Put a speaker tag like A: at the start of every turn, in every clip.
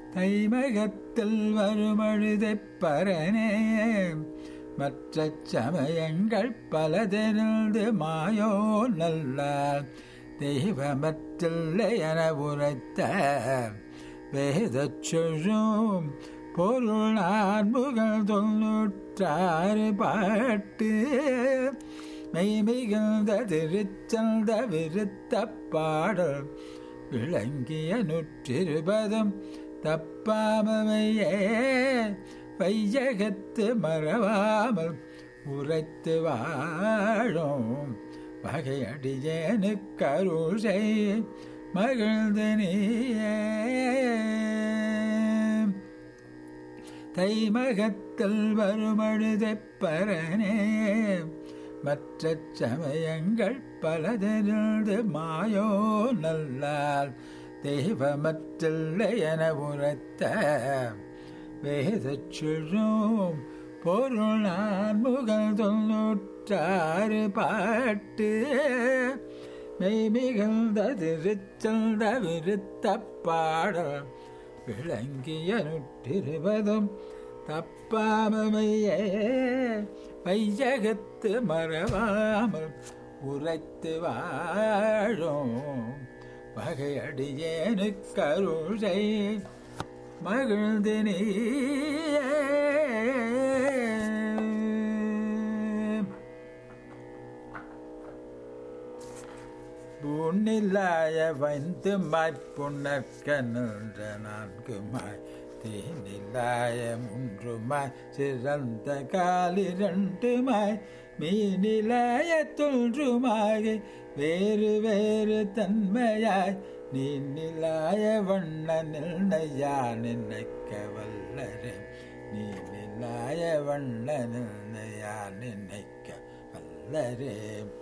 A: தைமகத்தில் வருமழுதைப் பரனே மற்ற சமயங்கள் பலதெனிந்து மாயோ நல்லால் தெய்வமற்றில்லை என உரைத்த வேதச் சொல்லும் பொருள் நான்முகள் தொன்னூற்றாறு பாட்டு மெய்மிகுந்த திருச்சந்த விருத்த பாடல் விளங்கிய நூற்றிருபதும் தப்பாமையே வையகத்து மறவாமல் உரைத்து வாழும் வகையடியேனு கருசை மகிழ்ந்து நீயே தைமகத்தில் வருமழுதைப் பரனே மற்ற சமயங்கள் பலதெனிந்து மாயோ நல்லால் தெய்வமற்றில்லை என உரைத்த வேதச் சொல்லும் பொருள் நான்முகல் தொன்னூற்றாறு பாட்டு மெய்மிகுந்த திருச்சந்த விருத்த பாடல் விளங்கிய நுற்றிருபதும் தப்பாமையே வையகத்து மறவாமல் உரைத்து வாழும் வகையடியேனு கருளை மகிழ்ந்து நீயே பூநிலாய வைந்து மாய்ப்புணர்க்க நின்ற நான்கு மாய் தீநிலாய மூன்றுமாய் சிறந்த காலிரண்டுமாய் மீனிலாய தோன்றுமாய் வேறு வேறு தன்மையாய் நீ நிலாய வண்ண நிர்ணயா நினைக்க வல்லரே நீ நிலாய வண்ண நிர்ணயா நினைக்க வல்லரே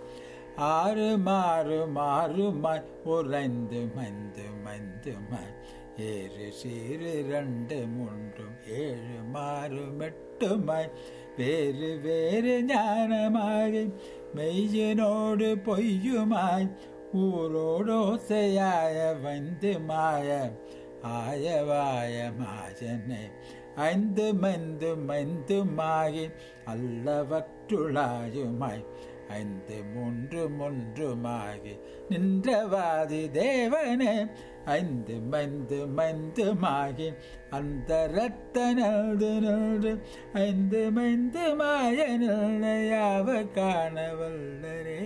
A: ஆறு மாறு மாறுமாய் உறைந்து மைந்து மைந்துமாய் ஏறு சீறு ரெண்டு மூன்றும் ஏழு மாறு மெட்டுமாய் வேறு வேறு ஞானமாகி மெய்யினோடு பொய்யுமாய் ஊரோடோசையாய வந்து மாய ஆயவாய மாஜனை ஐந்து மைந்து மைந்துமாகி அல்லவற்றுளாயுமாய் ஐந்து மூன்று மூன்றுமாகி நின்றவாதி தேவனே ஐந்து மைந்து மைந்துமாகி அந்த ரத்த நல்து நின்று ஐந்து மைந்து மாய நிலையாவ காணவல்லரே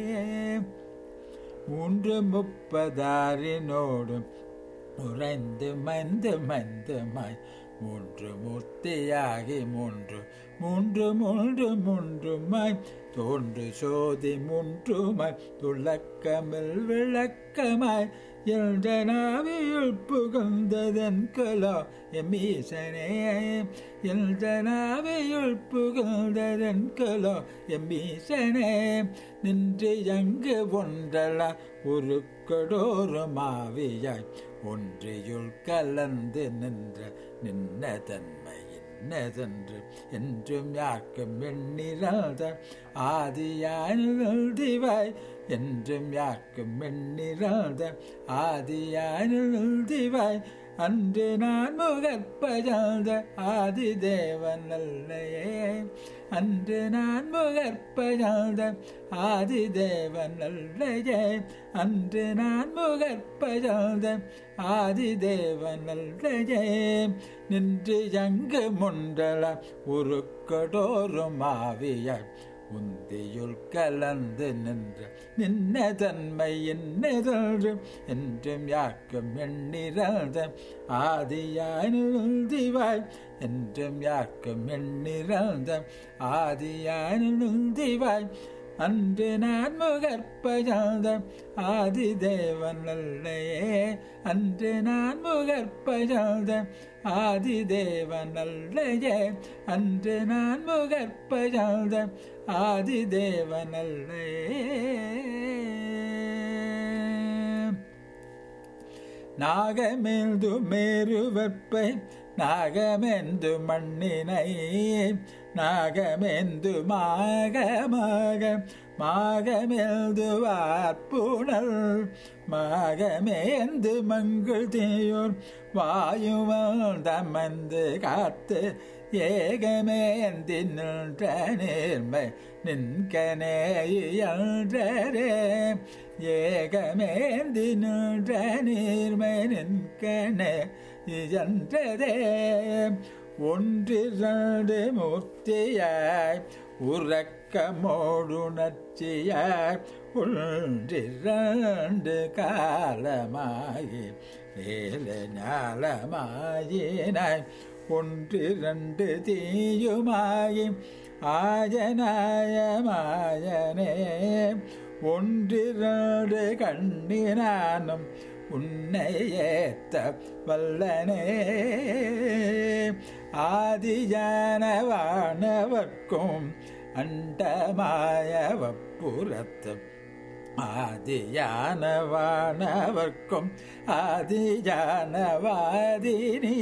A: மூன்று முப்பதாரினோடும் உறைந்து மைந்து மைந்துமாய் மூன்று மூர்த்தியாகி மூன்று மூன்று மூன்று மூன்றுமாய் தோன்று சோதி மூன்றுமாய் துளக்கமில் விளக்கமாய் என்ற நாவியுள் புகுந்ததன் கலோ எம்மீசனே என்ற நாவியுள் புகுந்ததன் கலோ எம்மீசனே நின்று எங்கு ஒன்றல ஒரு கொடோரு மாவியாய் ஒன்றியுள் கலந்து நின்ற நின்ன தன்மை என்னதென்று என்றும் யாருக்கும் எண்ணிராத ஆதியானிவாய் என்றும் யாருக்கும் எண்ணிராத ஆதியானிவாய் அன்று நான் முகற்பஜாத ஆதி தேவன் அல்லையே அன்று நான் முகற்பஜாத ஆதி தேவன் அல்லையே அன்று நான் முகற்பஜாத ஆதி தேவன் அல்லையே நின்று எங்கு முண்டல ஒரு கடோரு மாவியாய் உந்தியுள் கலந்து நின்ற நின்ன தன்மை என்னதென்று என்றும் யாக்கும் எண்ணிராத ஆதியானுந்திவாய் என்றும் யாக்கும் எண்ணிராத ஆதியானுந்திவாய் அன்று நான் முகற்பஜாத ஆதி தேவன் அல்லையே அன்று நான் முகற்பஜாத ஆதி தேவன் அல்லையே அன்று நான் முகற்பஜாத ஆதி தேவன் அல்லையே நாகமெந்து மேருவற்பை நாகமெந்து மண்ணினை நாகமெந்து மாக மாக மாகமெல்து வார்ப்புணல் மாகமேந்து மங்கள் தேயோர் வாயுவல் தமந்து காத்து ஏகமேந்தி நின்ற நேர்மை நின்கனேயன்றரே ஏகமேந்தி நின்ற நீர்மை நின்கனே இயன்றதே ஒன்றிரண்டு மூர்த்தியாய் உறக்கமோடுணர்ச்சியாய் ஒன்றிரண்டு காலமாகி ஏல ஞாலமாயினாய் ஒன்றிரண்டு தீயுமாயி ஆஜனாய மாயனே ஒன்றிரண்டு கண்ணினானும் உன்னை ஏத்த வல்லனே ஆதியானவானவர்க்கும் அண்டமாயவப்புறத்து ஆதியானவானவர்க்கும் ஆதியானவாதினி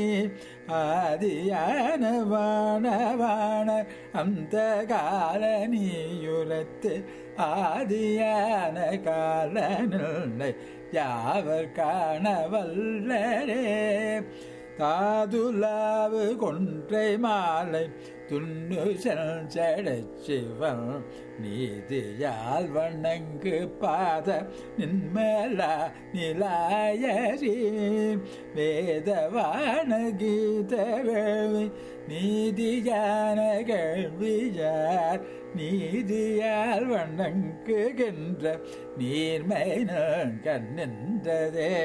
A: ஆதியானவானவான அந்த கால நீயுரத்து ஆதியான கால நிலை யாவர் காணவல்லரே தாதுலாவு கொன்றை மாலை துண்ணு செடச்சிவன் நீதியால் வணங்கு பாத நின்மல நிலாயரி வேதவான கீத வேள்வி நீதியான கேள்வியார் நீதியால் வணங்குகின்ற நீர்மை கண்ணின்றதே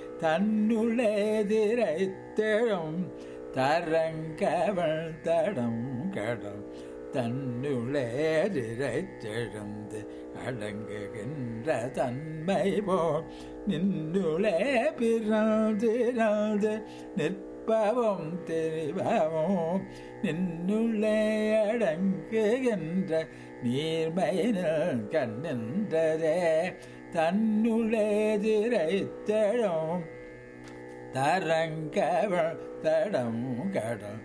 A: தன்னுளெதிரைத்தெழும் தரங்கவள் தடம் கடல் தன்னுளேதிரைத்தெழுந்து அடங்குகின்ற தன்மை போல் நின்னுளே பிறந்திரந்து நிற்பவும் தெரிவவும் நின்னுள்ளே அடங்குகின்ற நீர்மை கண்ணின்றதே தன்னுளேதிரைத்தழும் தரங்கவள் தடம் கடல்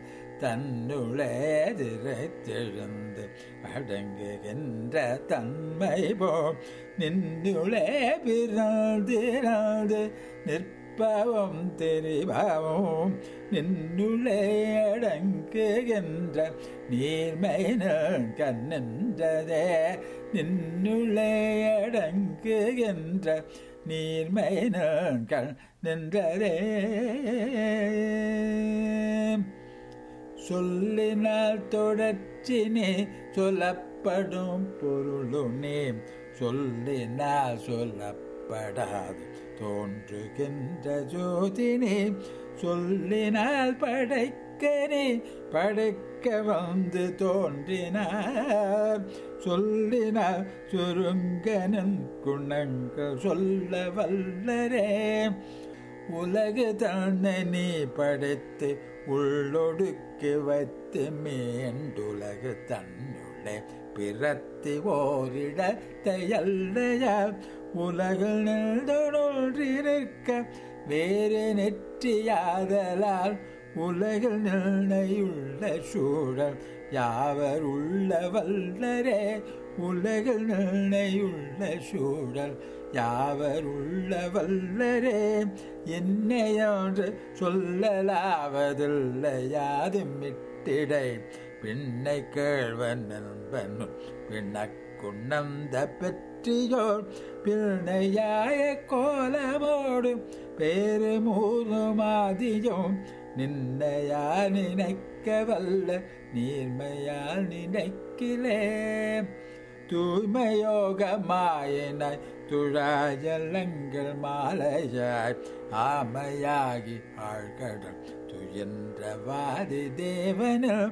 A: தன்னுளேதிரைத்தெழுந்து அடங்குகின்ற தன்மை போல் நின்னுளே பிறந்திராது நிற்பவும் தெரிவவும் நின்னுளே அடங்குகின்ற நீர்மை கண்ணின்றதே நின்னுளே அடங்குகின்ற நீர்மை கண் நின்றதே சொல்லினால் தொடர்ச்சினே சொல்லப்படும் பொருளுனே சொல்லினால் சொல்லப்படாது தோன்றுகின்ற ஜோதினே சொல்லினால் படைக்கனே படைக்க வந்து தோன்றினார் சொல்லினால் சுருங்கனன் குணங்கள் சொல்ல வல்லரே உலகு தன்னை நீ படைத்து உள்ளொடுக்கி வைத்து மேண்டுலகு தன்னுள்ளே பிறத்தி ஓரிடத்தையல்லையால் உலகில் நின்றொன்றிருக்க வேறு நெற்றியாதலால் உலகில் நிர்ணையுள்ள சூழல் யாவர் உள்ள வல்லரே உலகில் நிர்ணையுள்ள சூழல் யாவர் உள்ள வல்லரே என்னையொன்று சொல்லலாவதில்லை யாதும் விட்டிடை பின்னை கேழ்வன் நண்பன் பின்னக்குண்ணந்த பெற்றியோர் பிள்ளையாய கோலமோடு பேரு மூதுமாதியும் நின்னையா நினைக்க வல்ல நீர்மையால் நினைக்கிலே தூய்மையோகமாயினாய் துழாயலங்கள் மாலையாய் ஆமையாகி ஆழ்கடல் துயன்றவாதி தேவனில்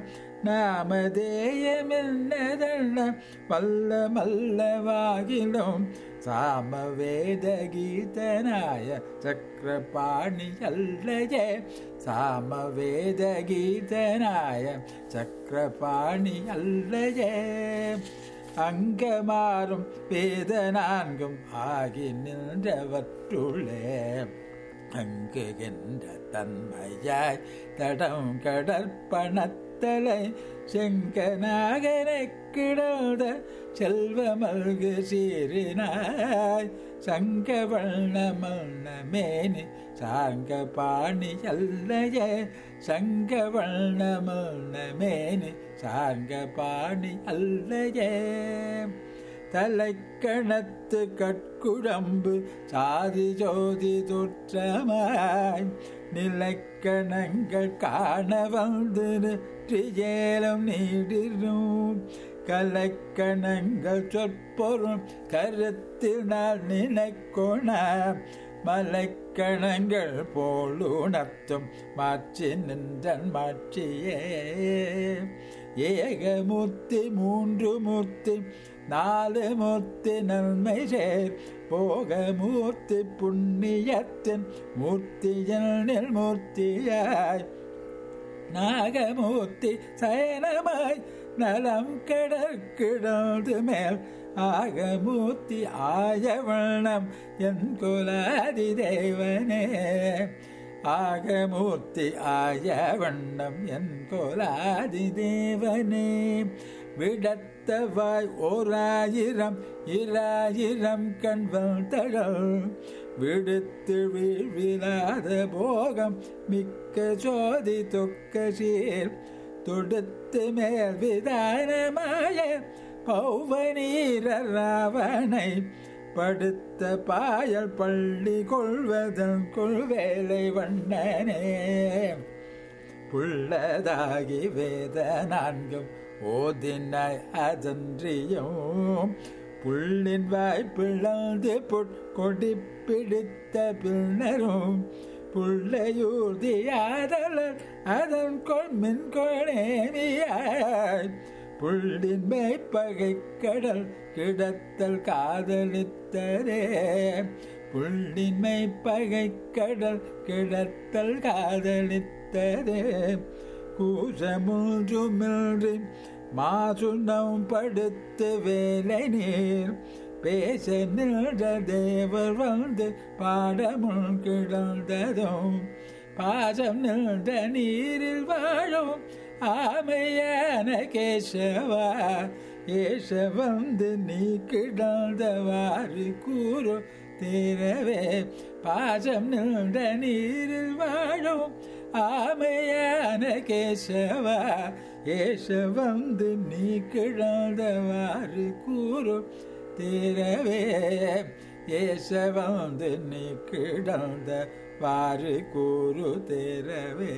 A: நாமதேயமென்னதல்ல வல்ல மல்லவாகிலும் சாமவேத கீதனாய சக்கரபாணி அல்லஜே சாமவேத கீதனாய சக்கரபாணி அல்லஜே அங்கமாறும் வேத நான்கும் ஆகி நின்றவற்றுள்ளே அங்குகின்ற தன்மையாய் தடம் கடற்பணத்த சின்னத்தலை செங்கநாகனை கிடந்த செல்வமல்கு சீரினாய் சங்க வண்ண மல்ன மேனி சாங்க பாணி அல்லையே சங்க வண்ண மல்ன மேனி சாங்க பாணி அல்லையே தலைக்கணத்து கட்குழம்பு சாதி ஜோதி தொற்றமாய் நிலைக்கணங்கள் காண வந்து நிற்றியேலம் நீடிரும் கலைக்கணங்கள் சொற்பொருள் கருத்தில் நான் நினைக்கோண மலைக்கணங்கள் போல் உணர்த்தும் மாற்றி நின்றன் மாற்றியே ஏகமூர்த்தி மூன்று மூர்த்தி நாலு மூர்த்தி நன்மை சேர் போகமூர்த்தி புண்ணியத்தின் மூர்த்தியில் மூர்த்தியாய் நாகமூர்த்தி சயனமாய் நலம் கடற்கிடந்து மேல் ஆகமூர்த்தி ஆயவண்ணம் என் குலாதி தேவனே ஆகமூர்த்தி ஆயவண்ணம் என் கோலாதி தேவனே விடத்தவாய் ஓராயிரம் இராயிரம் கண்வல் தழல் விடுத்து வீழ்விலாத போகம் மிக்க சோதி தொக்க சீர் தொடுத்து மேல் விதானமாய பௌவநீர ராவணை படுத்த பாயல் பள்ளி கொள்வதன் கொள்வேலை வண்ணனே புள்ளதாகி வேத நான்கும் ஓதினாய் அதன்றியும் புள்ளின் வாய் பிளந்து பொற்கொடி பிடித்த பின்னரும் புள்ளையூர்தியாதலர் அதன் கொள்மின் கொழேமியாய் புள்ளின் மேய்ப்பகை கடல் கிடத்தல் காதலித்ததே புள்ளின் மேய்ப்பகை கடல் கிடத்தல் காதலித்ததே கூசமுன்றுமின்றி மாசுண்ணம் படுத்து வேலை நீர் பேச நின்ற தேவர் வந்து பாடமுன் கிடந்ததும் பாசம் நின்ற நீரில் வாழும் ஆமையான கேசவா ஏச வந்து நீ கிடந்தவாறு கூறு தீரவே பாசம் நின்ற நீரில் வாழும் ஆமையான கேசவா ஏச வந்து நீ கிடந்தவாறு கூறு தீரவே ஏச வந்து நீ கிடந்த வாறு கூறு தேரவே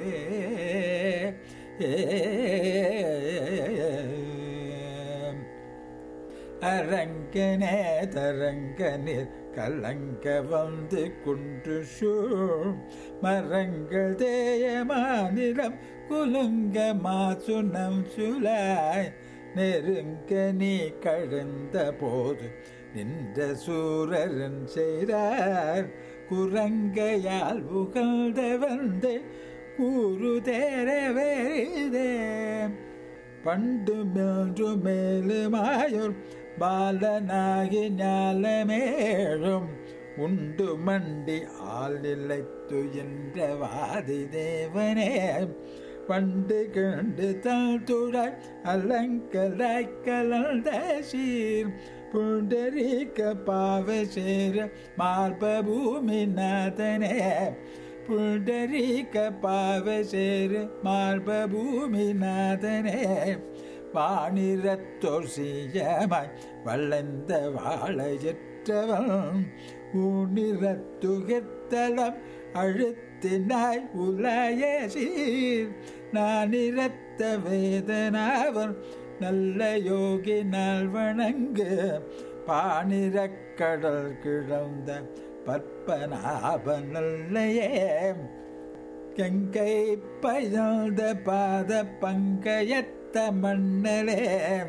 A: அரங்கனே தரங்க நீர் கலங்க வந்து குன்று சூழ் மரங்கள் தேய மாநிலம் குலுங்க மாசுனம் சுலாய் நெருங்க நீ கழுந்த போது நின்ற சூரரன் செய்தார் குரங்கையால் புகழ்ந்த வந்து கூறு தேரவேதே பண்டு மேன்று மேலுமாயோர் பாலனாகி ஞாலமேழும் உண்டு மண்டி ஆள் நிலைத்து என்ற வாதி தேவனே பண்டு கண்டு தாழ்த்துழாய் அலங்கலாய் கலந்த சீர் புண்டரீக்க பாவ சேர மார்ப பூமி நாதனே புண்டரீக்க பாவ சேர மார்ப பூமி நாதனே வாணிரத்தோர் சீயமாய் வளர்ந்த வாழையற்றவன் ஊனிரத்துகித்தலம் அழுத்தினாய் உலய சீர் நானிரத்த வேதனாவர் நல்ல யோகி நாள் வணங்கு பாணிரக்கடல் கிழந்த பற்பனாப நல்லையே கங்கை பயந்த பாத பங்கயத்த மண்ணலே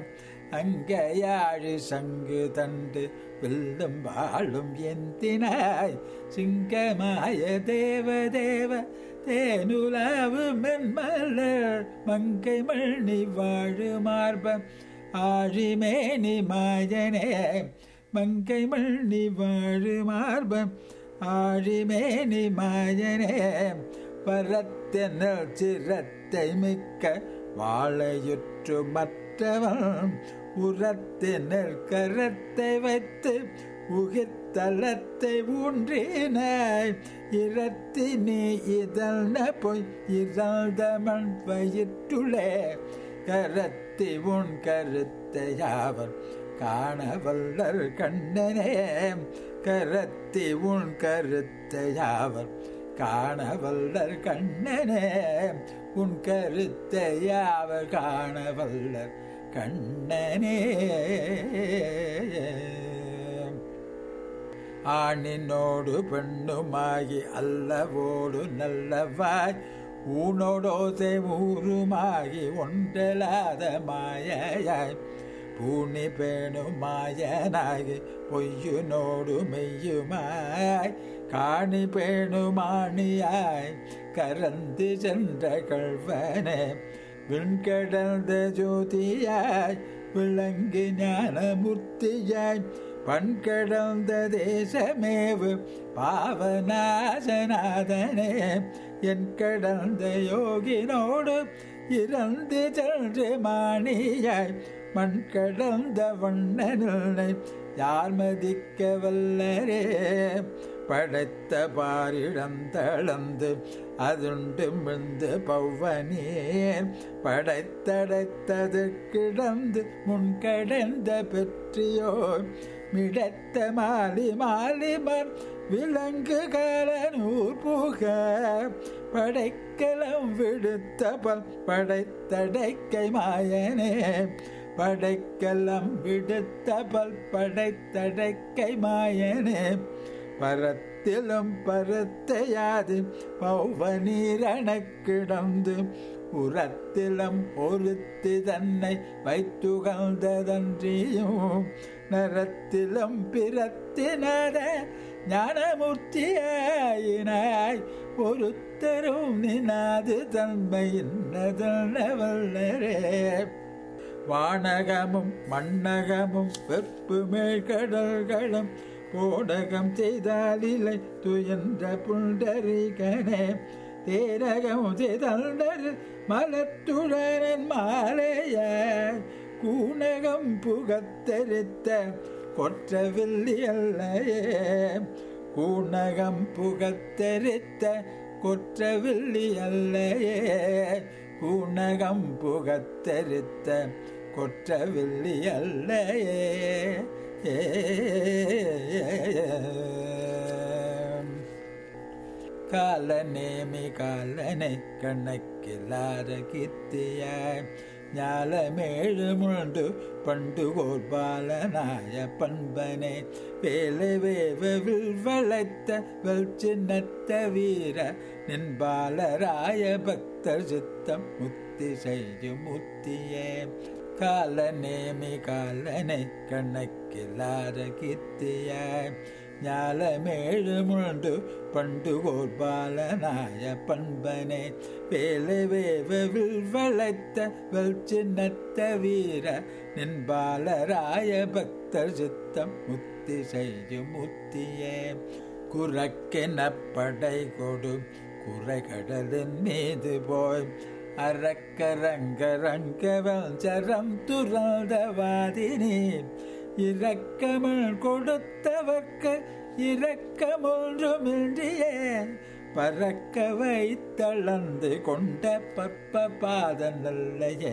A: அங்கையாழி சங்கு தண்டு வில்லும் வாழும் எந்தினாய் சிங்கமாய தேவ தேவ தேனுலாவு மென்மலர் மங்கை மணி வாழு மார்ப ஆழிமேனி மாயனே மங்கை மணி வாழு மார்ப ஆழிமேனி மாயனே பரத்தெனல் சிரத்தை மிக்க வாழையுற்று மற்றவன் உரத்தினர் கரத்தை வைத்து உகித்தலத்தை ஊன்றினாய் இரத்தி நீ இதழ்ன பொய் இறந்த மண் வயிற்றுளே கரத்தி உன் கருத்தையாவர் காணவல்லர் கண்ணனே கரத்தி உன் கருத்தையாவர் காணவல்லர் கண்ணனே உன் கருத்தையாவர் காணவல்லர் கண்ணனே ஆணினோடு பெண்ணுமாகி அல்லவோடு நல்லவாய் ஊனோடோசை ஊருமாகி ஒன்றலாத மாயையாய் பூனி பேணுமாயனாகி பொய்யுனோடு மெய்யுமாய் காணி பேணுமாணியாய் கரந்து சென்ற கழ்வனே விண்கடந்த ஜோதியாய் விளங்கு ஞானமூர்த்தியாய் பண்கடந்த தேசமேவு பாவநாசநாதனே என் கடந்த யோகினோடு இறந்து சென்று மாணியாய் மண் கடந்த வண்ணனை யார் மதிக்க வல்லரே படைத்த பாரிடந்தளந்து அதுண்டு மிழ்ந்து பௌவனீர் படைத்தடைத்தது கிடந்து முன்கடந்த பெற்றியோ மிடத்த மாலி மாலிமர் விலங்கு காலனூர் புக படைக்கலம் விடுத்த பல் படைத்தடைக்கை மாயனே படைக்கலம் விடுத்த பல் படைத்தடைக்கை மாயனே பரத்திலும் பரத்தையாது பௌவநீரண கிடந்து உரத்திலும் ஒருத்தி தன்னை வைத்துகழ்ந்ததன்றியும் நரத்திலும் பிறத்தினத ஞானமூர்த்தியாயினாய் ஒருத்தரும் நினாது தன்மையின்னதல்லவல்லரே வானகமும் மண்ணகமும் வெப்பு மேற்கடல்களும் போடகம் செய்தாலில்லை துயன்ற புண்டரிகனே தேரகம் செய்தல் மலத்துடனன் மாலையாய் கூனகம் புகத்தெரித்த கொற்றவில்லி அல்லையே கூனகம் புகத்தெரித்த கொற்றவில்லி அல்லையே கூனகம் புகத்தெரித்த கொற்றவில்லி அல்லையே காலநேமி காலனை கணக்கில்லாத கீர்த்தியாய் ஞாலமேழு முழண்டு பண்டு கோர்பாலனாய பண்பனே வேலை வேவவில் வளைத்த வெல் சின்னத்த வீர நின்பாலராய பக்தர் சித்தம் முத்தி செய்யும் முத்தியே காலநேமி காலனை கணக்கில்லாத கீர்த்தியாய் ஞாலமேழு முழண்டு பண்டு கோர்பாலனாய பண்பனே வேலை வேவவில் வளைத்த வெல் சின்னத்த வீர நின்பாலராய பக்தர் சித்தம் முத்தி செய்யும் முத்தியே குறக்கென படை கொடு குறை கடலின் மீது போய் அரக்கரங்கரங்கவல் சரம் துறந்தவாதினி இரக்கமிழ் கொடுத்தவர்க்கு இரக்கமொன்றுமின்றியே பறக்க வைத்தளந்து கொண்ட பற்ப பாத நல்லையே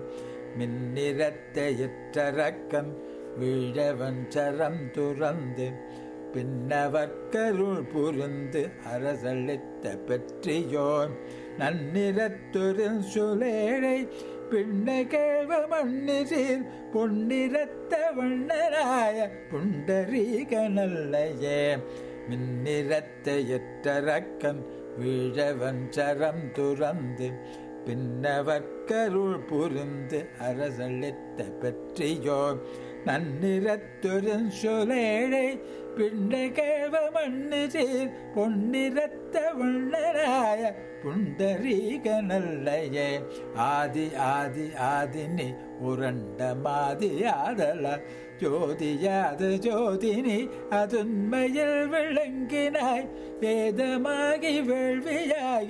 A: மின்னிறத்தையிற்றரக்கன் வீழவன் சரம் துறந்து பின்னவர்க்கருள் புரிந்து அரசளித்த பெற்றியோன் நன்னிறத்துரின் சுலேழை பின்ன கேள்வ மண்ணிசீர் பொன்னிறத்த வண்ணராய புண்டரீக நல்லையே மின்னிறத்த எட்டரக்கன் வீழவன் சரம் துறந்து பின்னவர்க்கருள் புரிந்து அரசளித்த பெற்றியோ நன்னிறத்துரின் சுலேழை பின்ன கேள்வ மண்ணு சீர் பொன்னிறத்த வண்ணராய புண்டரீக நல்லையே ஆதி ஆதி ஆதினி உரண்ட மாதி ஆதல ஜோதியாது ஜோதினி அதுண்மையில் விளங்கினாய் வேதமாகி வேள்வியாகி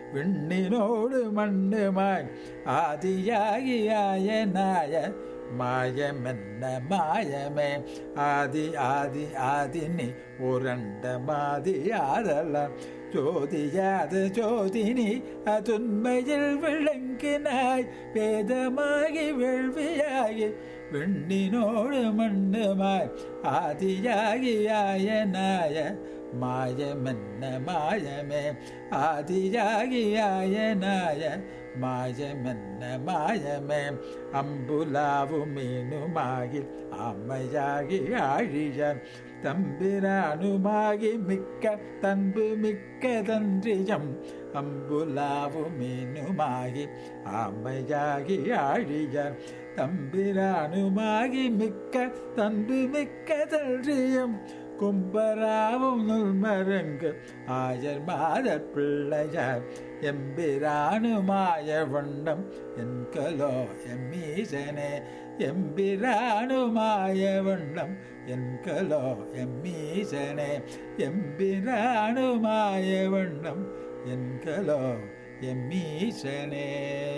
A: விண்ணினோடு மண்ணுமாய் ஆதியாகி ஆயனாய மாயமென்ன மாயமே ஆதி ஆதி ஆதினி உரண்ட மாதி ஆதலாம் ஜோதியாது ஜோதினி அதுண்மையில் விளங்கினாய் வேதமாகி வேள்வியாகி விண்ணினோடு மண்ணுமாய் ஆதியாகி ஆயனாய மாயமென்ன மாயமே ஆதியாகி ஆயனாய மாயமென்ன மாயமே அம்புலாவு மீனுமாகி அம்மையாகி ஆழியன் தம்பிரானுமாகி மிக்க தன்பு மிக்க தன்றியம் அம்புலாவு மீனுமாகி ஆமையாகி ஆழியன் தம்பிரானுமாகி மிக்க தன்பு மிக்க தன்றியம் கும்பராவும் நுல்மரங்கு ஆயர் மாதர் பிள்ளையார் எம்பிரானுமாய வண்ணம் என்கலோ எம்மீசனே எம்பிரானுமாய வண்ணம் என்கலோ எம்மீசனே எம்பிரானுமாய வண்ணம் என்கலோ எம்மீசனே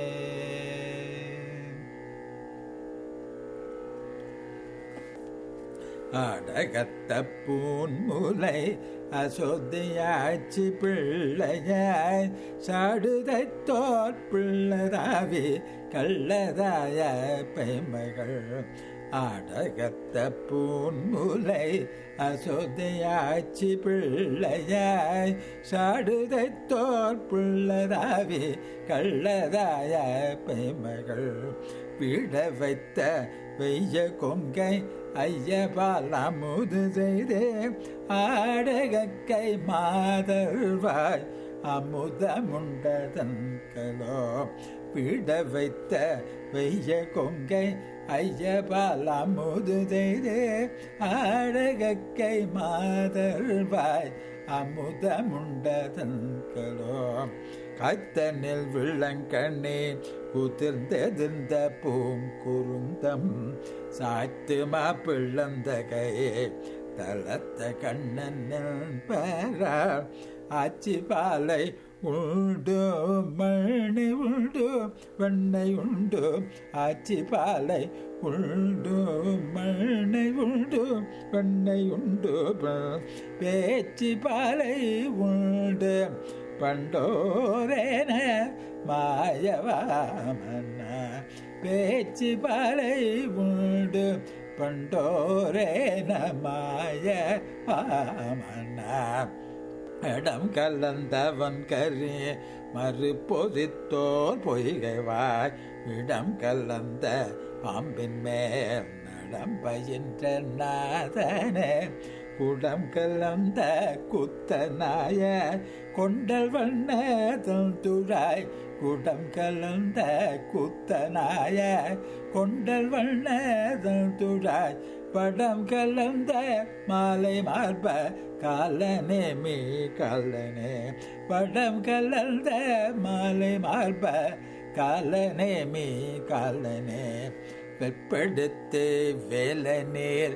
A: அடகத்த பூன்முலை அசோத்தையாச்சி பிள்ளையாய் சாடுதை தோற் பிள்ளதாவி கள்ளதாய பெய்மைகள் ஆடகத்த பூன்முலை அசோதையாச்சி பிள்ளையாய் சாடுதை தோற் பிள்ளதாவி கள்ளதாய பெய்மைகள் பீட வைத்த வெய்ய கொங்கை ஐயபால் அமுது செய்தே ஆடகக்கை மாதர்வாய் அமுதமுண்டதன்களோ பீட வைத்த வெய்ய கொங்கை ஐயபால் அமுது செய்தே ஆடகக்கை மாதர்வாய் அமுதமுண்டதன்களோ கத்தனில் விளங்கண்ணே குதிர்ந்தெதிர்ந்த பூங்குருந்தம் சாத்து மாப்பிள்ளந்தகையே தளத்த கண்ணன் பெறா ஆச்சி பாலை உண்டு மணி உண்டு வெண்ணெய் உண்டு ஆச்சி பாலை உண்டு மணி உண்டு வெண்ணெய் உண்டு பேச்சு பாலை உண்டு பண்டோரேன மாயவாமன்ன பேச்சு பாலை உண்டு பண்டோரேன மாய வாமன்ன இடம் கலந்தவன் கரி மறுபொதித்தோர் பொய்கைவாய் இடம் கலந்த பாம்பின் மேல் நடம் பயின்ற நாதனே குடம் கலந்த குத்தனாய கொண்டல் வண்ண துழாய் குடம் கலந்த குத்தனாய கொண்டல் வண்ண துழாய் படம் கலந்த மாலை மார்ப காலனே மீ காலனே படம் கலந்த மாலை மார்ப காலனே மீ காலனே வெப்படுத்து வேல நீர்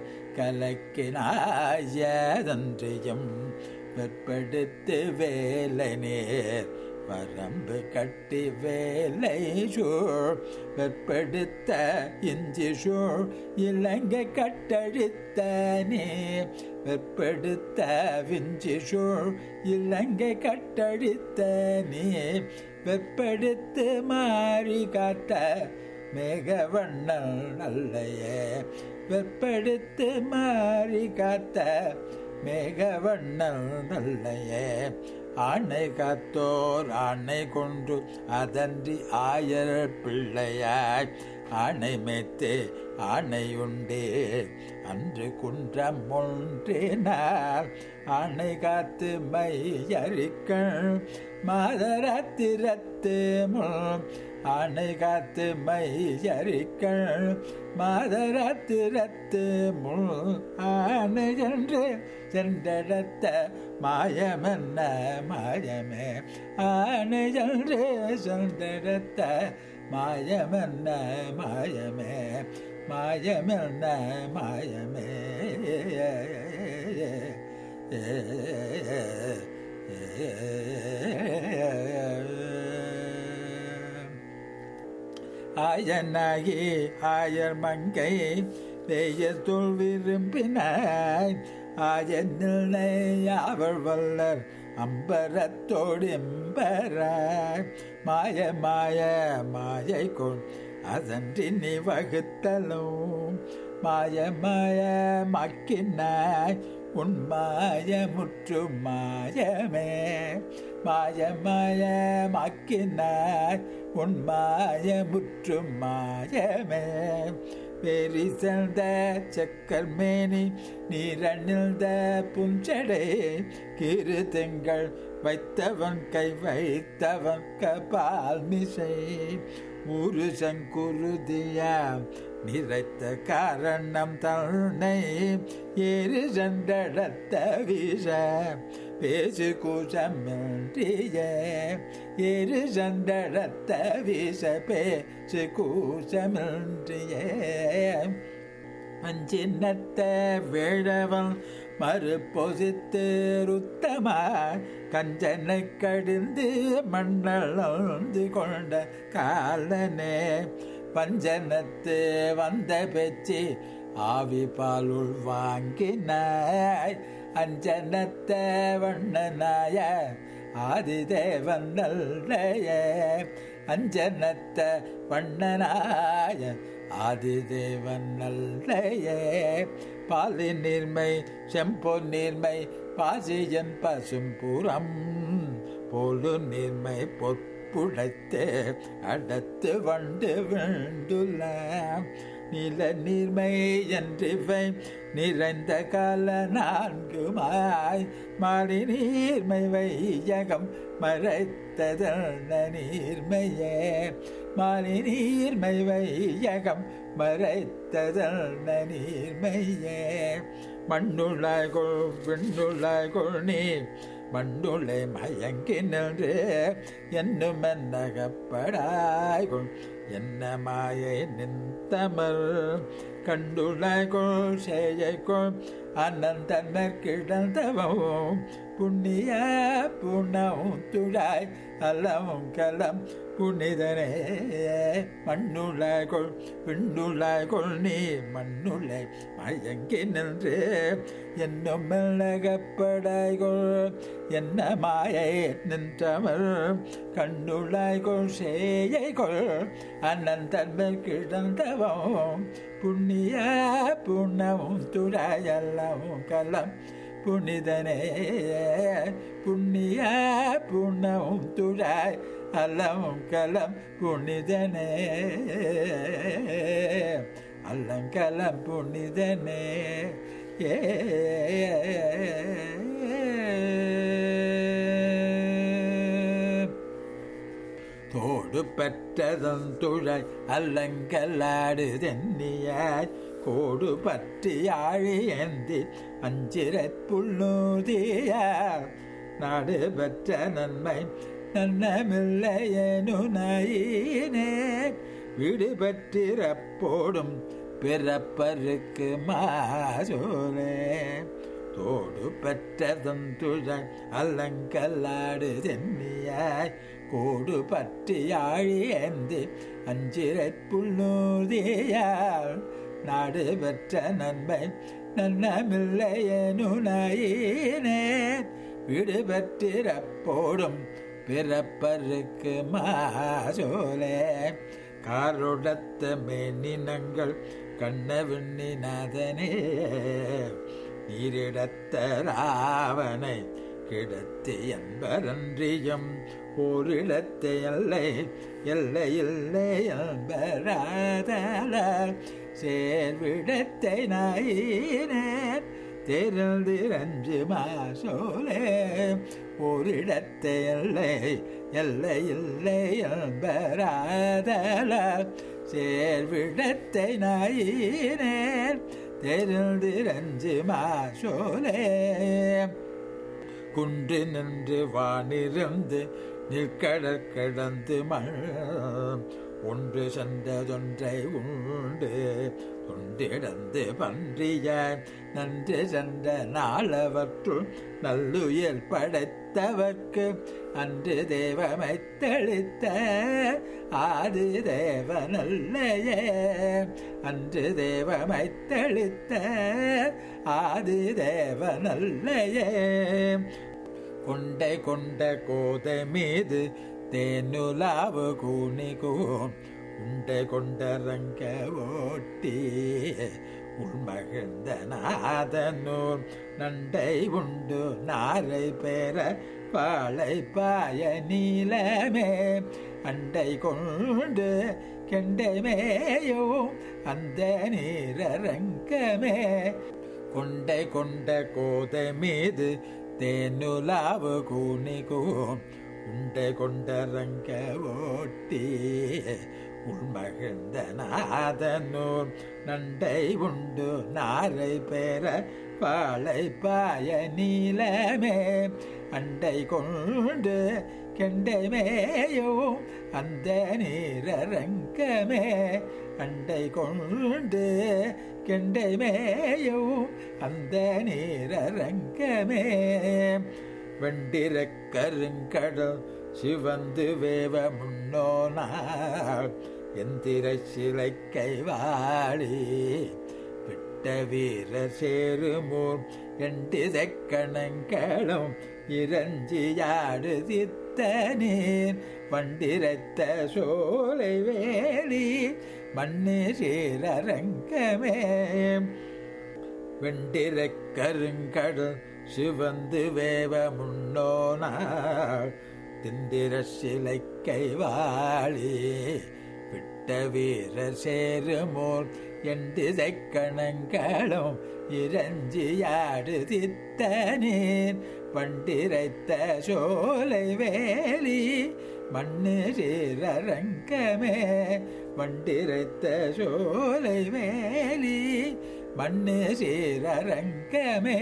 A: கலக்கினாயதன்றியும் வெப்படுத்து வேலை நேர் வரம்பு கட்டி வேலை சூழ் வெப்படுத்த இஞ்சி சூழ் இலங்கை கட்டழித்த நீ வெப்படுத்த விஞ்சி சூழ் இலங்கை கட்டழித்த நீ வெப்படுத்து மாறி காத்த மேகவண்ணல் நல்லையே வெப்படுத்து மாறி காத்த மேகவண்ணல் நல்லையே ஆணை காத்தோர் ஆணை கொண்டு அதன்றி ஆயர் பிள்ளையாய் ஆணை மேத்தே ஆணை உண்டே அன்று குன்றம் ஒன்றினார் ஆணை காத்து மையறிக்கள் மாதரத்திரத்து முன் ஆணை காத்து மையறிக்கள் மாதரத்திரத்து முன் ஆணை என்று சென்றடத்த மாயமென்ன மாயமே ஆணை என்று சென்றடத்த மாயமென்ன மாயமே மாயமென்ன மாயமே ஏ ஆயனாகி ஆயர் மங்கை வேயத்துள் விரும்பினாய் ஆயனில் அவள் வல்லர் அம்பரத்தோடு எம்பராய் மாய மாய மாயை கொள் அதன்றி நீ வகுத்தலும் மாய மாய மக்கினாய் உன் மாய முற்று மாயமே மாய மாய மக்கினாய் உன் மாய முற்று மாயமே பேரி செல்த செக்கர் மேனி நீரணிழ்ந்த புஞ்சடை கிரு திங்கள் வைத்தவன் கை வைத்தவன் கபால் மிசை ஊரு சங்குருதியா நிறைத்த காரணம் தன்னை ஏறு சென்றடத்த வீச பேசு கூசமின்றிய ஏறு சென்றடத்த வீச பேசு கூசமின்றிய அஞ்சினத்த வேழவன் மறுபொசித்து ருத்தம கஞ்சனை கடிந்து மண்ணளந்து கொண்ட காலனே பஞ்சனத்து வந்த பெச்சி ஆவி பாலுள் வாங்கினாய் அஞ்சனத்த வண்ணனாய ஆதிதேவன் நல்லைய அஞ்சனத்த வண்ணனாய ஆதிதேவன் நல்லைய பாலி நீர்மை செம்பொ நீர்மை பாசியன் பசும்புறம் போலு நீர்மை பொற்புடைத்தே அடத்து வண்டு விண்டுள்ள நில நீர்மை என்றிவை நிறைந்த கால நான்குமாய் மாறி நீர்மை வையகம் மறைத்ததன நீர்மையே மாறி நீர்மை வையகம் மறைத்ததன நீர்மையே மண்ணுள்ளாய் கொள் விண்ணுள்ளாய் கொள் நீர் மண்டுளை மயங்கி நின்று என்னும் என்னகப்படாய் கொள் என்ன மாயை நின்றமர் கண்டுள்ளாய் கொள் செய்யை கொள் அனந்தன் கிடந்தவும் புண்ணிய புணவும் துழாய் அல்லவும் கலம் புனிதனே மண்ணுள்ளாய் கொள் விண்ணுள்ளாய் கொள் நீ மண்ணுள்ளை மயங்கி நின்று என்னும் மெல்லகப்படாய் கொள் என்ன மாயை நின்றவர் கண்ணுள்ளாய் கொள் சேயை கொள் அண்ணன் தன்மை கிடந்தவும் புண்ணிய புண்ணவும் துழாயல்லவும் கலம் புனிதனே புண்ணிய புண்ணவும் துழாய் அல்லவும் கலம் புனிதனே அல்லங்கலம் புனிதனே ஏ தோடு பெற்றதன் துழை அல்லங்கலாடு தென்னியாய் கோடு பற்றி ஆழி ஏந்தி அஞ்சிரை புல்லுதியார் நாடு பெற்ற நன்மை நன்னமில்லையனுனையினே வீடு பெற்றிறப்போடும் பிறப்பருக்கு மாசோலே தோடு பெற்றதன் துழை அல்லங்கல்லாடு தென்னியாய் கோடு பற்றி ஆழி ஏந்தி அஞ்சிரை புல்லுதியார் நாடு பெற்ற நன்மை நன்னமில்லையனுனையினே வீடு பெற்றிறப்போடும் பிறப்பருக்கு மாசோலே காருடத்த மேனினங்கள் கண்ண விண்ணிநாதனே நீரிடத்த ராவனை கிடத்தி என்பரன்றியும் ஓரிடத்தை எல்லை எல்லை இல்லை என்பராதல சேர்விடத்தை நாயினேன் தெரிந்திரஞ்சு மாசோலே ஓரிடத்தை எல்லை எல்லை இல்லை என்பராதல சேர்விடத்தை நாயினேன் தெரிந்திரஞ்சு மாசோலே குன்று நின்று வானிருந்து நிற்கடற் கிடந்து மழ் ஒன்று சென்றதொன்றை உண்டு தொண்டிடந்து பன்றிய நன்று சென்ற நாளவற்றுள் நல்லுயிர் படைத்தவர்க்கு அன்று தேவமைத்தளித்த ஆதி தேவனல்லையே அன்று தேவமைத்தளித்த ஆதி தேவனல்லையே கொண்டை கொண்ட கோதை மீது தேனுலாவு கூனிகூன் உண்டை கொண்ட ரங்க ஓட்டி உள்மகிழ்ந்த நாதனூர் நண்டை உண்டு நாரை பெற பாலை பாய நீலமே அண்டை கொண்டு கெண்டை மேயோ அந்த நீரங்கமே கொண்டை கொண்ட கோதை மீது தேனுலாவு கூனிகூன் உண்டை கொண்ட ரங்க ஓட்டி உள்மகிழ்ந்த நாதனூர் நண்டை உண்டு நாரை பெற பாலை பாய நீலமே அண்டை கொண்டு கெண்டை மேயோ அந்த நீரங்கமே அண்டை கொண்டு கெண்டை மேயோ அந்த நீரங்கமே வெண்டிர கருங்கடல் சிவந்து வேவ முன்னோனாள் எந்திர சிலை கைவாளி விட்ட வீர சேருமூர் எண்டிதை கணங்களும் இறஞ்சியாடு சித்த நீர் வண்டிரைத்த சோலை வேலி மண்ணு சீரரங்கமே வெண்டிர கருங்கடல் சிவந்து வேவ முன்னோனாள் திந்திர சிலை கைவாளி விட்ட வீரர் சேருமோல் எண்டிதை கணங்களும் இறஞ்சியாடு தித்த நீர் வண்டிரைத்த சோலை வேலி மண்ணு சீரரங்கமே வண்டிரைத்த சோலை வேலி மண்ணு சீரரங்கமே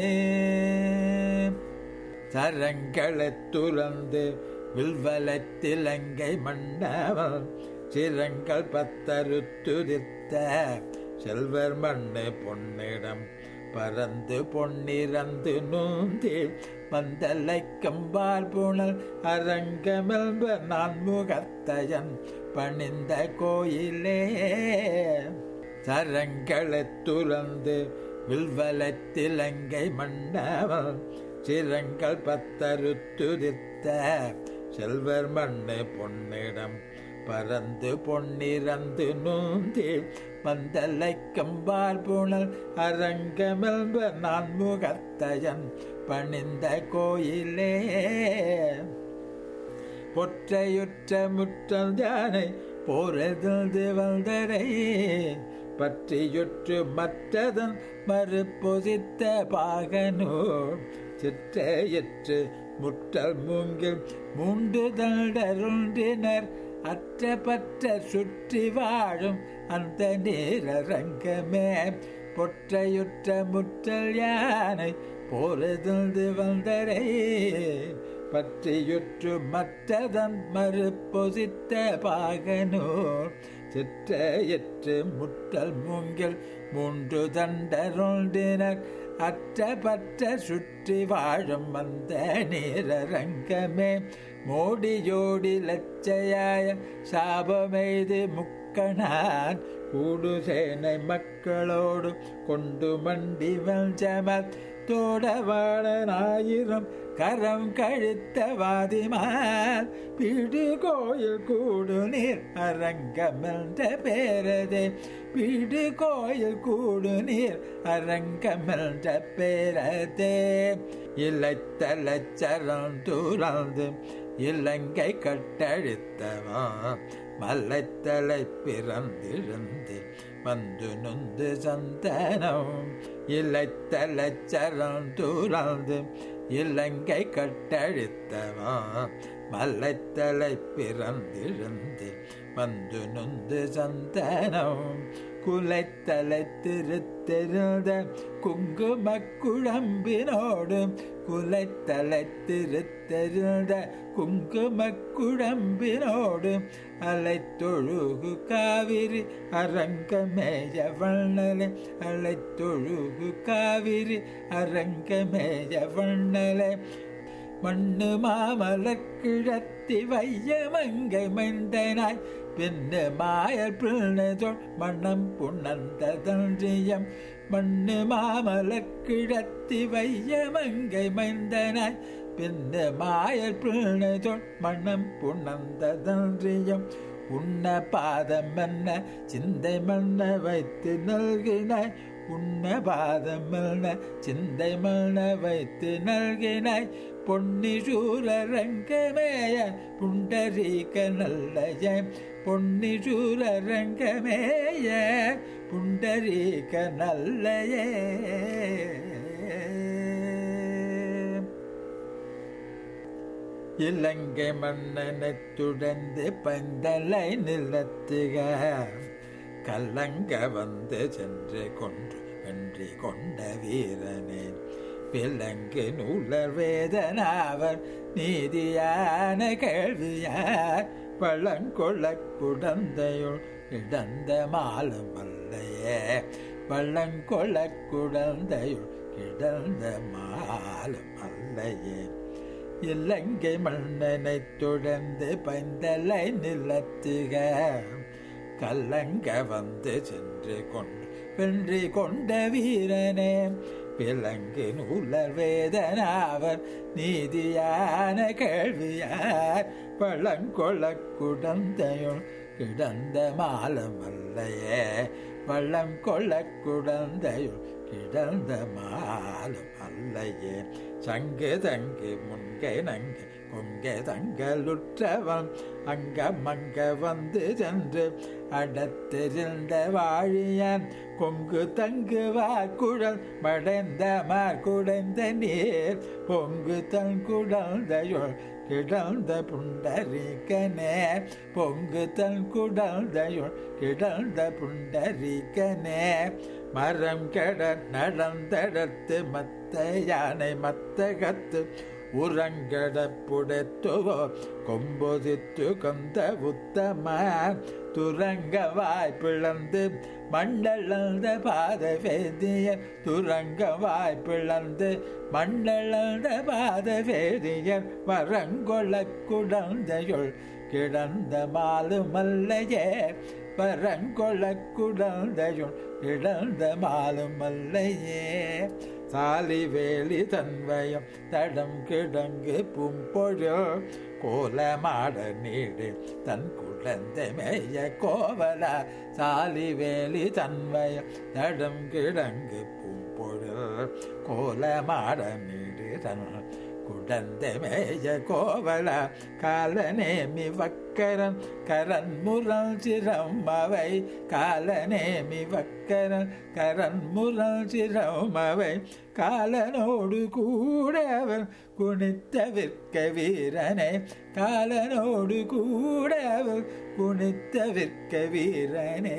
A: சரங்களைத் துறந்து வில்வலத்திலங்கை மண்டபம் சிரங்கள் பத்தருத்துதிர்த்த செல்வர் மண்ணு பொன்னிடம் பறந்து பொன்னிறந்து நூந்தி மந்தலை கம்பால் புனல் அரங்கமெல்ப நான் முகத்தயன் பணிந்த கோயிலே சரங்களைத் துறந்து வில்வலத்திலங்கை மண்டபம் சிரங்கள் பத்தருத்துதிர்த்த செல்வர் மண்ணு பொன்னிடம் பறந்து பொன்னிறந்து நூந்தி மந்தலை கம்பால் புனல் அரங்கமெல்ப நான் முகத்தயன் பணிந்த கோயிலே பொற்றையுற்ற முற்றல் யானை போரது வந்தரை பற்றியுற்று மற்றதன் மறுபொசித்த பாகனூர் சிற்றையிற்று முற்றல் மூங்கில் மூன்று தண்டருண்டினர் அற்ற பற்ற சுற்றி வாழும் அந்த நீரரங்கமே பொற்றையுற்ற முற்றல் யானை போரது வந்தரை பற்றியுற்று மற்றதன் மறுபொசித்த பாகனூர் சிற்றையிற்று முட்டல் மூங்கில் மூன்று தண்டருண்டினர் அற்ற பற்ற சுற்றி வாழும் அந்த நீரரங்கமே மோடியோடி லட்சையாய சாபமெய்து முக்கணான் கூடு சேனை மக்களோடு கொண்டு மண்டி வஞ்சமத் தோடவாளனாயிரம் கரம் கழித்த வாதிமால் வீடு கோயில் கூடு நீர் அரங்கமென்ற பேரதே வீடு கோயில் கூடு நீர் அரங்கமென்ற பேரதே இலைத்தலச்சரம் துறந்து இலங்கை கட்டழித்தவா மலைத்தலை பிறந்திருந்து வந்து நொந்து சந்தனம் இலைத்தலச்சரம் துறந்து இலங்கை கட்டழித்தவா மலைத்தலை பிறந்திழந்து வந்து நொந்து சந்தனம் குலைத்தலை திருத்தெருந்த குங்கும குழம்பினோடு குலைத்தலை திருத்தெருந்த குங்கும குழம்பினோடு அலைத்தொழுகு காவிரி அரங்கமேய வண்ணலே அலைத்தொழுகு காவிரி அரங்கமேய வண்ணலே மண்ணு மாமலர் கிழத்தி வையமங்கை மைந்தனாய் பின்னு மாயல் பிள்ளைதோள் மன்னம் புணர்ந்த தன்றியம் மண்ணு மாமலர் கிழத்தி வையமங்கை மைந்தனாய் பின்னு மாயல் பிள்ளைதோள் மன்னம் புணர்ந்த தன்றியம் உன்ன பாதம் என்ன சிந்தை மன்ன வைத்து நல்கினாய் உன்ன பாதம் என்ன சிந்தை மன்ன வைத்து நல்கினாய் பொன்னி சூரரங்கமேய புண்டரீக நல்லய பொன்னி சூரரங்கமேய புண்டரீக நல்லய இலங்கை மன்னனை துடந்து பந்தலை நிலத்துக கல்லங்க வந்து சென்று கொன்று வென்றி கொண்ட வீரனே விலங்கு நூலர் வேதனாவர் நீதியான கேள்வியார் பழங்கொள்ள குடந்தையுள் கிடந்த மாலும் அல்லையே பழங்கொள்ள குடந்தையுள் கிடந்த மாலும் அல்லையே இலங்கை மன்னனை தொடர்ந்து பைந்தலை நிலத்துக கல்லங்க வந்து சென்று கொண்டு வென்றி கொண்ட வீரனே விலங்கு நூலர் வேதனாவர் நீதியான கேள்வியார் பழங்கொள்ள குடந்தையுள் கிடந்த மாலம் அல்லையே பள்ளங்கொள்ள குடந்தையுள் கிடந்த மாலம் அல்லையே சங்கு தங்கு முன்கை நங்கு கொங்கை தங்களுற்றவன் அங்க மங்க வந்து சென்று அடத்திருந்த வாழியான் கொங்கு தங்கு வாக்குழல் மடைந்த மார்குடைந்த நீர் பொங்கு தன் குடந்தையுள் கிடந்த புண்டரீக்கனே பொங்கு தன் குடந்தையுள் கிடந்த புண்டரீக்கனே மரம் கெட நடந்தடத்து மத்த யானை மத்தகத்து உரங்கட புடைத்துவோ கொம்பொதித்து கொந்த உத்தம துரங்க வாய்ப்பிழந்து மண்டலந்த பாத வேதியர் துரங்க வாய்ப்பிழந்து மண்டலந்த பாத வேதியர் வரங்கொள்ள குடந்தையுள் கிடந்த மாலு மல்லையே பரங்கொள்ள குடந்தையுள் கிடந்த மாலு மல்லையே சாலி வேலி தன்வயம் தடம் கிடங்கு பும்பொழு கோலமாட நீடு தன் குழந்தை மேய கோவல சாலி வேலி தன்வயம் தடம் கிடங்கு பும்பொழு கோலமாட நீடு தன் குடந்தை மேய கோவல காலநேமி வக்கரன் கரன் முரல் சிரம் அவை காலநேமி வக்கரன் கரன் முரல் சிரம் அவை காலனோடு கூடவன் குனித்த விற்க வீரனே காலனோடு கூடவன் குனித்த விற்க வீரனே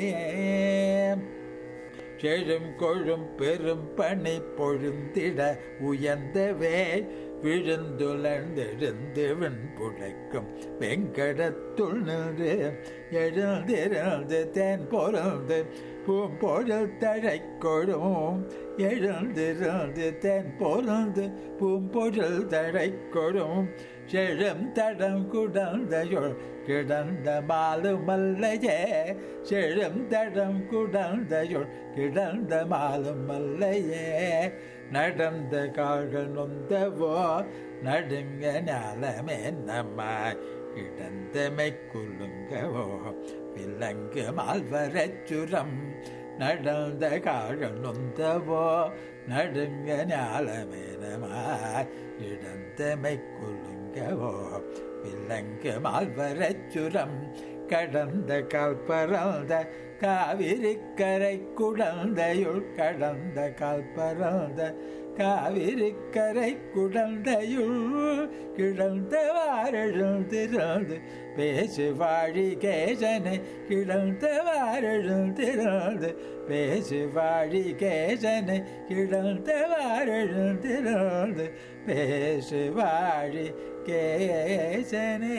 A: செழும் கொழும் பெரும் பணி பொழுந்திட உயர்ந்தவே விழுந்துலர்ந்தெழுந்து வெண்புடைக்கும் வெங்கடத்துள் நின்று எழுந்திருந்து தேன் பொருந்து பூம்பொழில் தழைக்கொழும் எழுந்திருந்து தேன் பொருந்து பூம்பொழில் தழைக்கொழும் செழும் தடம் குடந்தையுள் கிடந்த மாலுமல்லையே செழும் தடம் குடந்தையுள் கிடந்த மாலுமல்லையே நடந்த கால்கள் நொந்தவோ நடுங்க ஞாலமே நம்மாய் கிடந்தமை குலுங்கவோ விலங்கு மால்வரச்சுரம் நடந்த கால்கள் நொந்தவோ நடுங்க ஞாலமே நமாய் கிடந்தமை குலுங்கவோ விலங்கு மால்வரச்சுரம் கடந்த கால் பறந்த காவிரி கரை குழந்தையுள் கடந்த கால் பறந்த காவிரிக்கரை குழந்தையுள் கிழந்தவாரெழுந்திருந்து பேசு வாழி கேசனை கிழந்தவாரெழுந்திருந்து பேசு வாழி கேசனை கிழந்தவாரெழுந்திருந்து பேசு வாழி கேசனே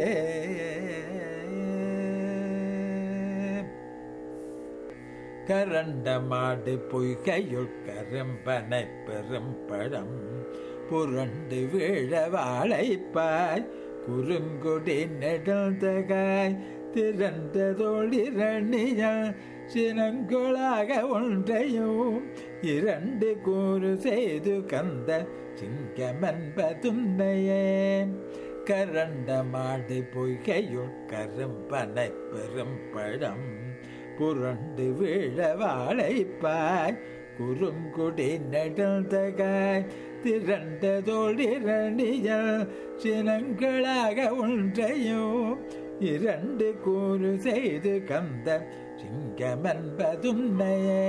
A: கரண்ட மாடு பொய்கையுள் கரும்பனை பெரும்பழம் புரண்டு வீழ வாழைப்பாய் குறுங்குடி நெடுந்தகாய் திரண்ட தோழிரணியல் சினங்கொளாக ஒன்றையும் இரண்டு கூறு செய்து கந்த சிங்கமென்பதுன்னையே கரண்ட மாடு பொய்கையுள் கரும்பனை பெரும்பழம் புரண்டு வீழ வாழைப்பாய் குறுங்குடி நெடுந்தகாய் திரண்ட தோழிரணியல் சினங்களாக ஒன்றையும் இரண்டு கூறு செய்து கந்த சிங்கமென்பதுன்னையே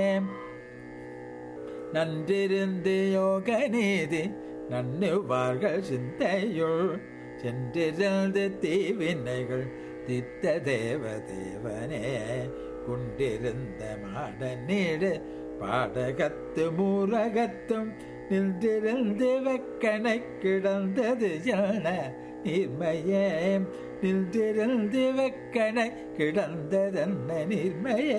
A: நன்றிருந்து யோக நீதி நன்னுவார்கள் சிந்தையுள் சென்றிருந்து தீவினைகள் தித்த தேவ தேவனே குண்டிருந்த மாட நீடு பாடகத்து மூரகத்தும் நின்றிருந்து வெக்கனை கிடந்தது ஜன நீர்மையே நின்றிருந்து வெக்கனை கிடந்ததென்ன நீர்மையே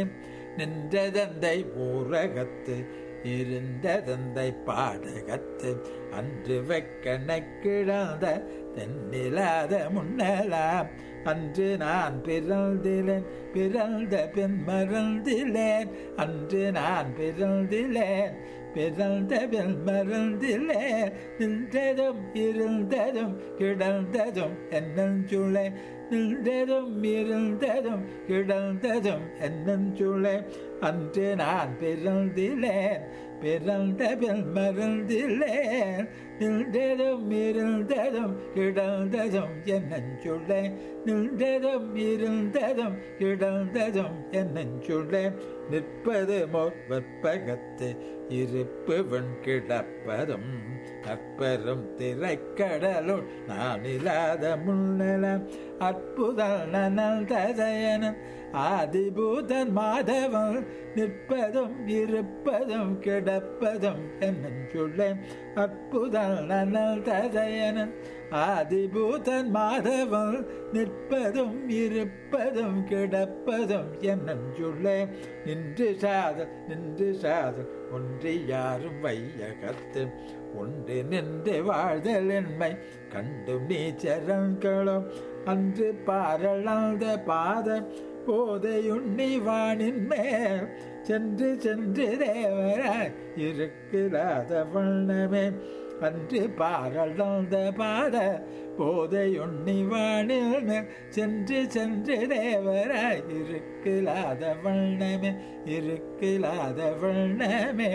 A: நின்றதந்தை ஊரகத்து இருந்ததந்தை பாடகத்து அன்று வெக்கனை கிடந்த தென்னிலாத முன்னலாம் அன்று நான் பிறந்திலேன் பிறந்த பின் மறந்திலேன் அன்று நான் பிறந்திலேன் பிறந்த பின் மறந்திலேன் நின்றதும் இருந்ததும் கிடந்ததும் என்னஞ்சுளை நின்றதும் இருந்ததும் கிடந்ததும் என்னஞ்சுளை அன்று நான் பிறந்திலேன் பிறந்த பின் மறந்திலேன் நின்றதும் இருந்ததும் கிடந்ததும் என்னஞ்சுளை நின்றதும் இருந்ததும் கிடந்ததும் என்னஞ்சுளை நிற்பது மோர் வெப்பகத்து இருப்பு வெண் கிடப்பதும் அற்பரும் திரைக்கடலுள் நான் இல்லாத முன்னலம் அற்புதல் நனல் தசயனன் ஆதிபூதன் மாதவன் நிற்பதும் இருப்பதும் கிடப்பதும் என்னும் சொல்ல அற்புதல் நனல் தசயனன் ஆதிபூதன் மாதவன் நிற்பதும் இருப்பதும் கிடப்பதும் என்னும் சொல்ல நின்று சாதல் நின்று சாதல் ஒன்றி யாரும் வையகத்து ஒன்று நின்று வாழ்தல் என்மை கண்டும் நீச்சரங்களும் அன்று பாரளந்த பாத போதையுண்ணி வானின் மேல் சென்று சென்று தேவராய் இருக்கிறாத வண்ணமே அன்று பாரளந்த பாத போதையுண்ணி வானில் மேல் சென்று சென்று தேவராய் இருக்கலாத வண்ணமே இருக்கலாத வண்ணமே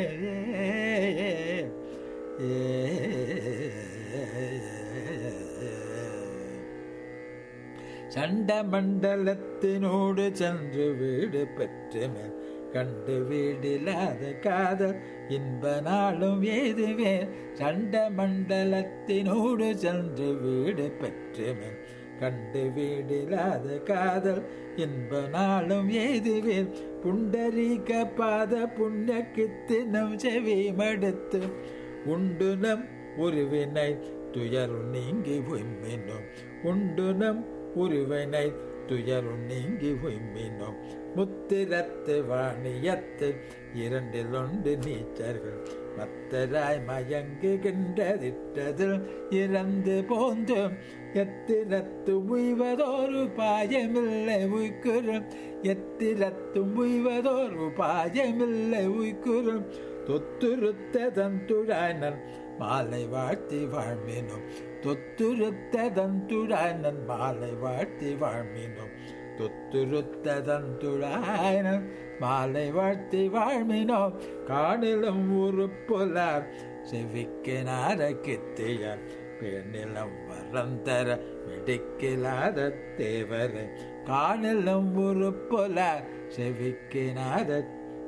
A: சண்ட மண்டலத்தினோடு சென்று வீடு பெற்று மேல் கண்டு வீடில்லாத காதல் இன்ப நாளும் ஏதுவே சண்ட மண்டலத்தினோடு சென்று வீடு பெற்று மேல் கண்டு வீடில்லாத காதல் இன்ப நாளும் ஏதுவே புண்டரீக பாத புண்ணியக்கித்தினம் செவி மடுத்து உண்டு நம் உருவினை துயரு நீங்கி உய்மினோம் உண்டு நம் உருவினை துயரு நீங்கி உய்மினோம் முத்திரத்து வாணியத்து இரண்டில் ஒன்று நீச்சர்கள் மத்தராய் மயங்குகின்றதிட்டதில் இறந்து போந்து எத்திரத்து உய்வதோரு பாயமில்லை உய்குறும் எத்திரத்து உய்வதோரு பாயமில்லை உய்குறும் தொத்துருத்த தந்துழானன் மாலை வாழ்த்தி வாழ்மினோம் தொத்துருத்த தந்துழானன் மாலை வாழ்த்தி வாழ்மினோம் தொத்துருத்த தந்துழானன் மாலை வாழ்த்தி வாழ்மினோம் காணிலும் உறுப்புலார் செவிக்கு நாரக்கித்தியார் பெண்ணிலம் வரந்தர வெடிக்கிலாத தேவரை காணிலும் உறுப்புலார் செவிக்கு நார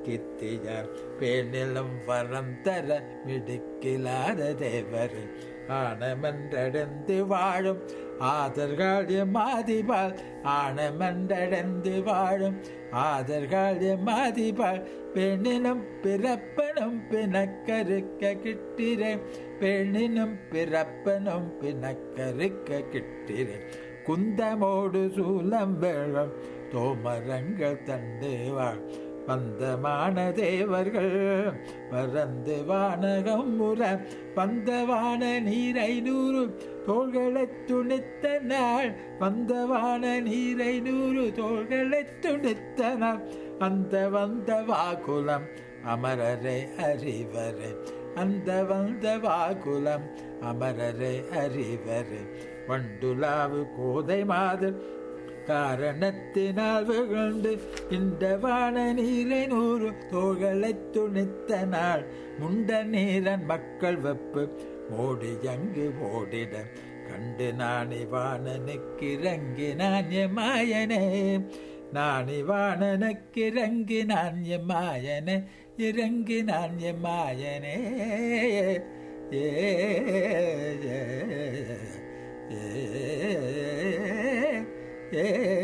A: கித்தியார் பேணிலும் வரம் தர மிடுக்கிலாத தேவர் ஆனமன்றடைந்து வாழும் ஆதர்கள் மாதிபால் ஆனமன்றடைந்து வாழும் ஆதர்கள் மாதிபால் பெண்ணினும் பிறப்பனும் பிணக்கருக்க கிட்டிரேன் பெண்ணினும் பிறப்பனும் பிணக்கருக்க கிட்டிரேன் குந்தமோடு சூலம் வேளம் தோமரங்கள் தண்டு வாழ் பந்தமான தேவர்கள் பறந்து வானகம் முற பந்தவான நீரை நூறு தோள்களை துணித்த நாள் பந்தவான நீரை நூறு தோள்களை துணித்த நாள் அந்த வந்த வாகுலம் அமரரை அறிவரே அந்த வந்த வாகுலம் அமரரை அறிவரே வண்டுலாவு கோதை மாதர் காரணத்தினால் விழுந்து இந்த வான நீரை நூறு தோள்களை துணித்த நாள் முண்ட நீரன் மக்கள் வெப்பு மோடி அங்கு ஓடிட கண்டு நாணி வாணனுக்கு இறங்கி நான் மாயனே நாணி வாணனுக்கு இறங்கி நான் மாயனே இறங்கி நான் மாயனே ஏ ஏ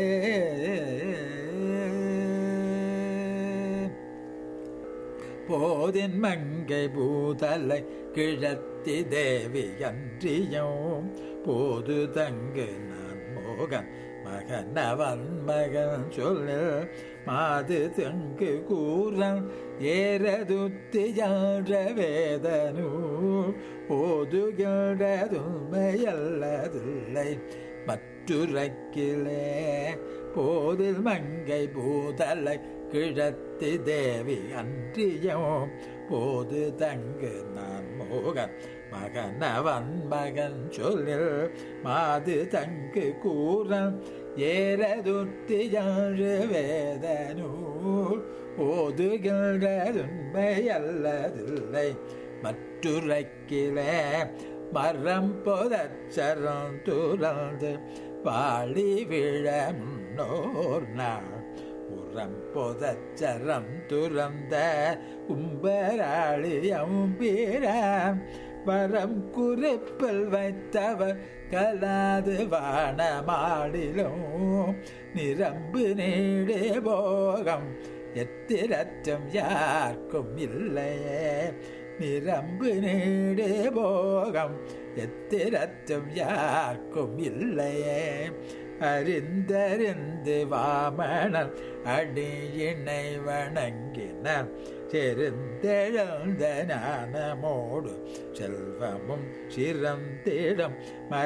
A: போதின் மங்கை பூதலை கிழத்தி தேவி அன்றியும் போது தங்கு நான் மோகன் மகனவன் மகன் சொல்லு மாது தங்கு கூறன் ஏறதுத்தியாழ வேதனு ஓதுகின்றதுமையல்லதில்லை மற்றுரைக்கிலே போதில் மங்கை பூதலை கிழத்தி தேவி அன்றியும் போது தங்கு நான் மோகன் மகனவன் மகன் சொல்லில் மாது தங்கு கூறன் ஏறதுத்தியாழு வேதனூர் ஓதுகின்றதுண்மை அல்லதில்லை மற்றுரைக்கிலே மரம் பொதச்சரம் துறந்து வாழி விழ முன்னோர் நாள் உரம் பொதச்சரம் துறந்த கும்பராளியம் பீரம் வரம் குறிப்பில் வைத்தவர் கலாது வானமாடிலும் நிரம்பு நீடே போகம் எத்திரச்சம் யாருக்கும் இல்லையே நிரம்பு நீடே போகம் எத்திரச்சம் யாருக்கும் இல்லையே அறிந்தறிந்து வாமணன் அடியினை வணங்கினார் தெரிந்தெழுந்த ஞானமோடு செல்வமும் சிறந்திடம்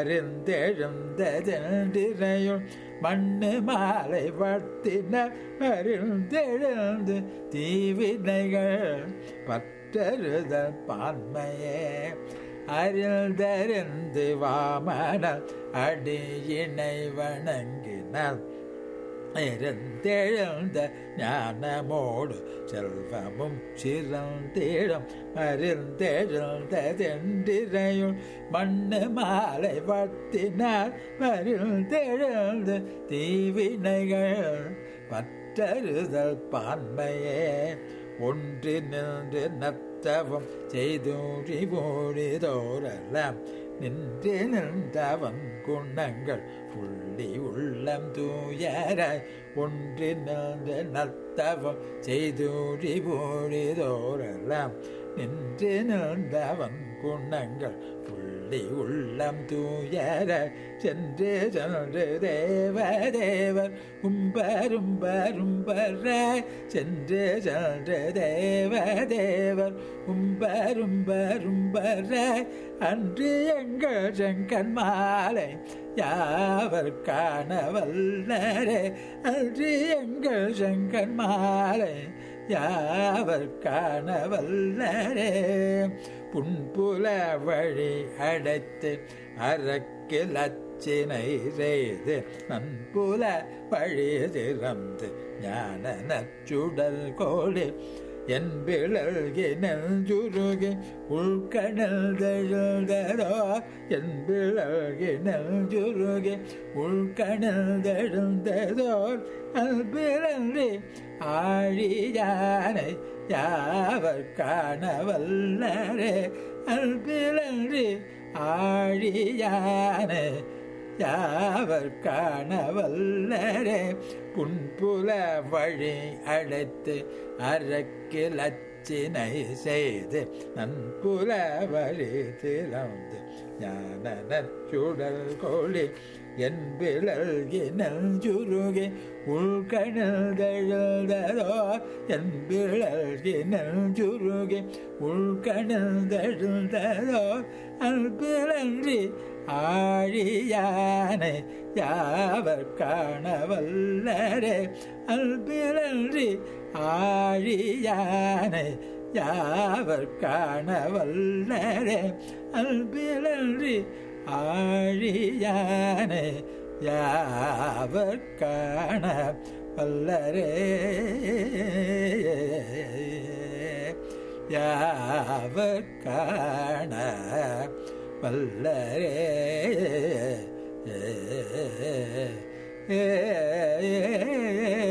A: மறிந்தெழுந்ததென்றிரையுள் மண்ணு மாலை வட்டினர் அறிந்தெழுந்து தீவினைகள் பற்றறுதல் பான்மையே அருள்தறிந்து வாமணல் அடியினை வணங்கினால் இருந்தெழுந்த ஞானமோடு செல்வமும் சிறந்திடம் மறிந்தெழுந்ததென்றிரையுள் மண்ணு மாலை வத்தினால் மறிந்தெழுந்து தீவினைகள் பற்றறுதல் பான்மையே ஒன்றி நின்று நத்தவம் செய்தூறி ஓடிதோரெல்லாம் நின்று நின்றவன் குணங்கள் புள்ளி உள்ளம் தூயராய் ஒன்றி நின்று நத்தவம் செய்தூறி ஓடிதோரெல்லாம் நின்று நின்றவன் குணங்கள் புள்ளி உள்ளம் தூயர சென்று சென்று தேவதேவர் உம்பரும்பரும்பராய் சென்று சென்று தேவதேவர் உம்பரும்பரும்பராய் அன்று எங்கள் செங்கன் மாலை யாவர் காணவல்லரே அன்று எங்கள் செங்கன் மாலை யாவர் காணவல்லரே புன்புல வழி அடைத்து அறக்கில் அச்சினை செய்து நன்புல வழி திறந்து ஞான நச்சுடல் கோடி என் பிளல்கி நெஞ்சுருகி உள்கணல் தழுந்ததோ என் பிளல்கி நெஞ்சுருகி உள்கணல் தழுந்ததோர் அல்பிறந்து ஆழியானை யாவர் காணவல்லரே அல்பிறந்து ஆழியானை யாவர் காணவல்லரே புன்புல வழி அழைத்து அரக்கில் அச்சினை செய்து நன்புல வழி திறந்து ஞான சுடல் கோழி என் பிளல்கி நெஞ்சுருகி உள்கணந்தழதோ என் பிளல்கி நெஞ்சுருகி உள்கணந்தழதோ அன்பிலன்றி ஆழியானை யாவர் காணவல்லரே அல்பிலன்றி ஆழியானை யாவர் காணவல்லரே அல்பிலன்றி ஆழியானை யாவர் காண வல்லரே யாவர் காண வல்லரே ஏ